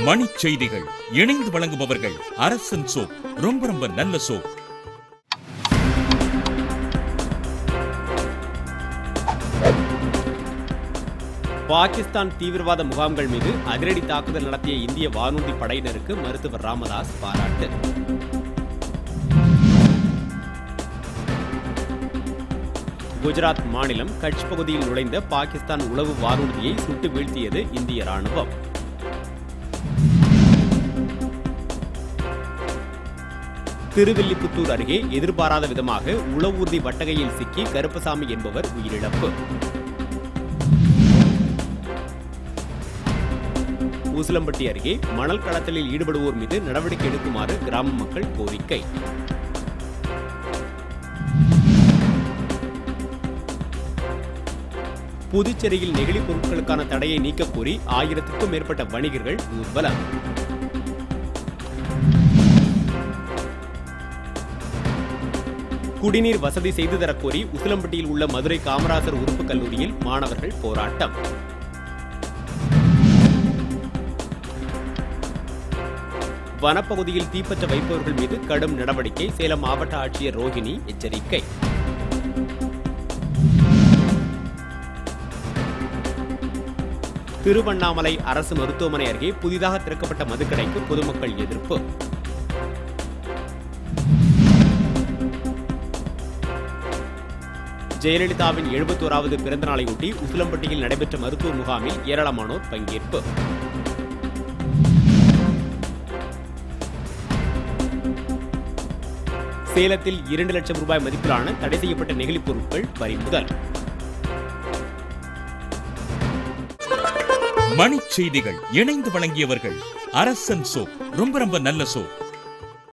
மணிச் செய்திகள் இணைந்து வழங்குபவர்கள் அரசன் சோப் ரொம்ப ரொம்ப நல்ல சோப் பாகிஸ்தான் தீவிரவாத முகாம்கள் மீது அதிரடி தாக்குதல் நடத்திய இந்திய வானூர்தி படையினருக்கு மருத்துவர் ராமதாஸ் பாராட்டு குஜராத் மாநிலம் கட்ச் பகுதியில் நுழைந்த பாகிஸ்தான் உளவு வானூர்தியை சுட்டு வீழ்த்தியது இந்திய ராணுவம் திருவில்லிபுத்தூர் அருகே எதிர்பாராத விதமாக உளவூர்தி வட்டகையில் சிக்கி கருப்பசாமி என்பவர் உயிரிழப்பு ஊசலம்பட்டி அருகே மணல் கடத்தலில் ஈடுபடுவோர் மீது நடவடிக்கை எடுக்குமாறு கிராம மக்கள் கோரிக்கை புதுச்சேரியில் நெகிழி பொருட்களுக்கான தடையை நீக்கக் கோரி ஆயிரத்துக்கும் மேற்பட்ட வணிகர்கள் ஊர்வலம் குடிநீர் வசதி செய்து தரக் கோரி உசிலம்பட்டியில் உள்ள மதுரை காமராசர் உறுப்பு கல்லூரியில் மாணவர்கள் போராட்டம் வனப்பகுதியில் தீப்பற்ற வைப்பவர்கள் மீது கடும் நடவடிக்கை சேலம் மாவட்ட ஆட்சியர் ரோஹிணி எச்சரிக்கை திருவண்ணாமலை அரசு மருத்துவமனை அருகே புதிதாக திறக்கப்பட்ட மதுக்கடைக்கு பொதுமக்கள் எதிர்ப்பு ஜெயலலிதாவின் எழுபத்தோராவது பிறந்த நாளையொட்டி உசிலம்பட்டியில் நடைபெற்ற மருத்துவ முகாமில் ஏராளமானோர் பங்கேற்பு சேலத்தில் இரண்டு லட்சம் ரூபாய் மதிப்பிலான தடை செய்யப்பட்ட நெகிழிப் பொருட்கள் பறிமுதல் மணிச் செய்திகள் இணைந்து வழங்கியவர்கள் அரசன் சோப் ரொம்ப ரொம்ப நல்ல சோப்